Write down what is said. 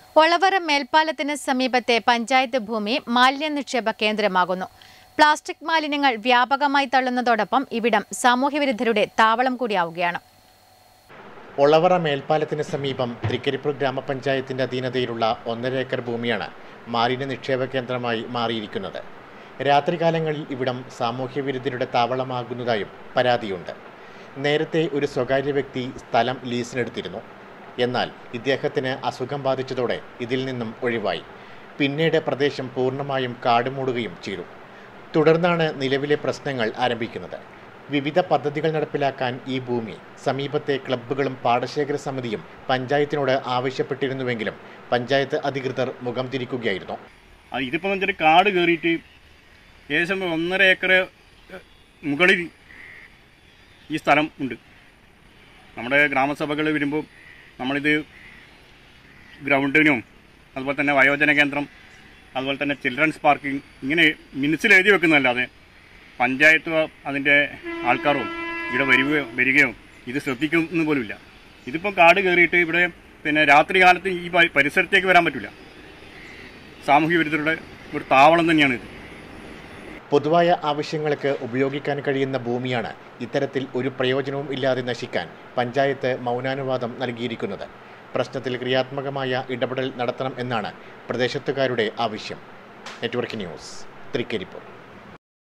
ഒളവറ മേൽപ്പാലത്തിന് സമീപത്തെ പഞ്ചായത്ത് ഭൂമി മാലിന്യ നിക്ഷേപ കേന്ദ്രമാകുന്നു പ്ലാസ്റ്റിക് മാലിന്യങ്ങൾ വ്യാപകമായി തള്ളുന്നതോടൊപ്പം ഇവിടം സാമൂഹ്യവിരുദ്ധരുടെ താവളം കൂടിയാവുകയാണ് ഒളവറ മേൽപ്പാലത്തിന് സമീപം തൃക്കരിപ്പൂർ ഗ്രാമപഞ്ചായത്തിന്റെ അധീനതയിലുള്ള ഒന്നര ഏക്കർ ഭൂമിയാണ് മാലിന്യ നിക്ഷേപ കേന്ദ്രമായി മാറിയിരിക്കുന്നത് രാത്രികാലങ്ങളിൽ ഇവിടം സാമൂഹ്യവിരുദ്ധരുടെ താവളമാകുന്നതായും പരാതിയുണ്ട് നേരത്തെ ഒരു സ്വകാര്യ വ്യക്തി സ്ഥലം ലീസിനെടുത്തിരുന്നു എന്നാൽ ഇദ്ദേഹത്തിന് അസുഖം ബാധിച്ചതോടെ ഇതിൽ നിന്നും ഒഴിവായി പിന്നീട് പ്രദേശം പൂർണ്ണമായും കാടുമൂടുകയും ചെയ്തു തുടർന്നാണ് നിലവിലെ പ്രശ്നങ്ങൾ ആരംഭിക്കുന്നത് വിവിധ പദ്ധതികൾ നടപ്പിലാക്കാൻ ഈ ഭൂമി സമീപത്തെ ക്ലബ്ബുകളും പാടശേഖര സമിതിയും പഞ്ചായത്തിനോട് ആവശ്യപ്പെട്ടിരുന്നുവെങ്കിലും പഞ്ചായത്ത് അധികൃതർ മുഖം തിരിക്കുകയായിരുന്നു അത് ഇതിപ്പോൾ വെച്ചാൽ കാട് കയറിയിട്ട് ഏകദേശം ഒന്നര ഏക്കർ മുകളിൽ ഈ സ്ഥലം ഉണ്ട് നമ്മുടെ ഗ്രാമസഭകൾ വരുമ്പോൾ നമ്മളിത് ഗ്രൗണ്ടിനും അതുപോലെ തന്നെ വയോജന കേന്ദ്രം അതുപോലെ തന്നെ ചിൽഡ്രൻസ് പാർക്കിംഗ് ഇങ്ങനെ മിനിറ്റ്സിൽ എഴുതി വെക്കുന്നതല്ലാതെ പഞ്ചായത്തോ അതിൻ്റെ ആൾക്കാരോ ഇവിടെ വരികയോ വരികയോ ഇത് ശ്രദ്ധിക്കുന്നു പോലുമില്ല ഇതിപ്പം കാട് കയറിയിട്ട് ഇവിടെ പിന്നെ രാത്രി കാലത്ത് ഈ പ- പരിസരത്തേക്ക് വരാൻ പറ്റില്ല സാമൂഹ്യ വിരുദ്ധരുടെ ഒരു താവളം തന്നെയാണ് ഇത് പൊതുവായ ആവശ്യങ്ങൾക്ക് ഉപയോഗിക്കാൻ കഴിയുന്ന ഭൂമിയാണ് ഇത്തരത്തിൽ ഒരു പ്രയോജനവും ഇല്ലാതെ നശിക്കാൻ പഞ്ചായത്ത് മൗനാനുവാദം നൽകിയിരിക്കുന്നത് പ്രശ്നത്തിൽ ക്രിയാത്മകമായ ഇടപെടൽ നടത്തണം എന്നാണ് പ്രദേശത്തുകാരുടെ ആവശ്യം നെറ്റ്വർക്ക് ന്യൂസ് തൃക്കരിപ്പൂർ